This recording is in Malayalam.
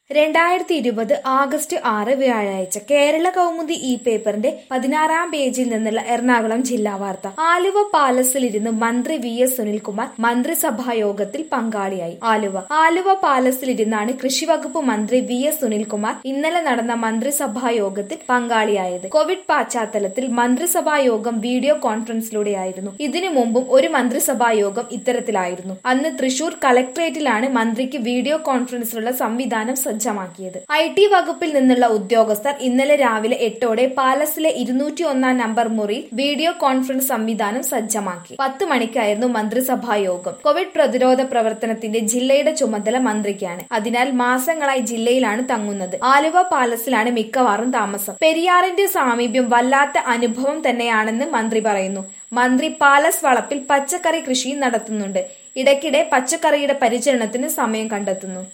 രണ്ടായിരത്തി ഇരുപത് ആഗസ്റ്റ് ആറ് വ്യാഴാഴ്ച കേരള കൗമുദി ഇ പേപ്പറിന്റെ പതിനാറാം പേജിൽ നിന്നുള്ള എറണാകുളം ജില്ലാ വാർത്ത ആലുവ പാലസിലിരുന്ന് മന്ത്രി വി എസ് സുനിൽകുമാർ മന്ത്രിസഭാ യോഗത്തിൽ പങ്കാളിയായി ആലുവ ആലുവ പാലസിലിരുന്നാണ് കൃഷിവകുപ്പ് മന്ത്രി വി എസ് സുനിൽകുമാർ ഇന്നലെ നടന്ന മന്ത്രിസഭാ യോഗത്തിൽ പങ്കാളിയായത് കോവിഡ് പശ്ചാത്തലത്തിൽ മന്ത്രിസഭാ യോഗം വീഡിയോ കോൺഫറൻസിലൂടെയായിരുന്നു ഇതിനു മുമ്പും ഒരു മന്ത്രിസഭാ യോഗം ഇത്തരത്തിലായിരുന്നു അന്ന് തൃശൂർ കളക്ടറേറ്റിലാണ് മന്ത്രിക്ക് വീഡിയോ കോൺഫറൻസിനുള്ള സംവിധാനം സജ്ജമാക്കിയത് ഐ ടി വകുപ്പിൽ നിന്നുള്ള ഉദ്യോഗസ്ഥർ ഇന്നലെ രാവിലെ എട്ടോടെ പാലസിലെ ഇരുന്നൂറ്റി ഒന്നാം നമ്പർ മുറിയിൽ വീഡിയോ കോൺഫറൻസ് സംവിധാനം സജ്ജമാക്കി പത്ത് മണിക്കായിരുന്നു മന്ത്രിസഭാ യോഗം കോവിഡ് പ്രതിരോധ പ്രവർത്തനത്തിന്റെ ജില്ലയുടെ ചുമതല മന്ത്രിക്കാണ് അതിനാൽ മാസങ്ങളായി ജില്ലയിലാണ് തങ്ങുന്നത് ആലുവ പാലസിലാണ് മിക്കവാറും താമസം പെരിയാറിന്റെ സാമീപ്യം വല്ലാത്ത അനുഭവം തന്നെയാണെന്ന് മന്ത്രി പറയുന്നു മന്ത്രി പാലസ് വളപ്പിൽ പച്ചക്കറി കൃഷിയും നടത്തുന്നുണ്ട് ഇടയ്ക്കിടെ പച്ചക്കറിയുടെ പരിചരണത്തിന് സമയം കണ്ടെത്തുന്നു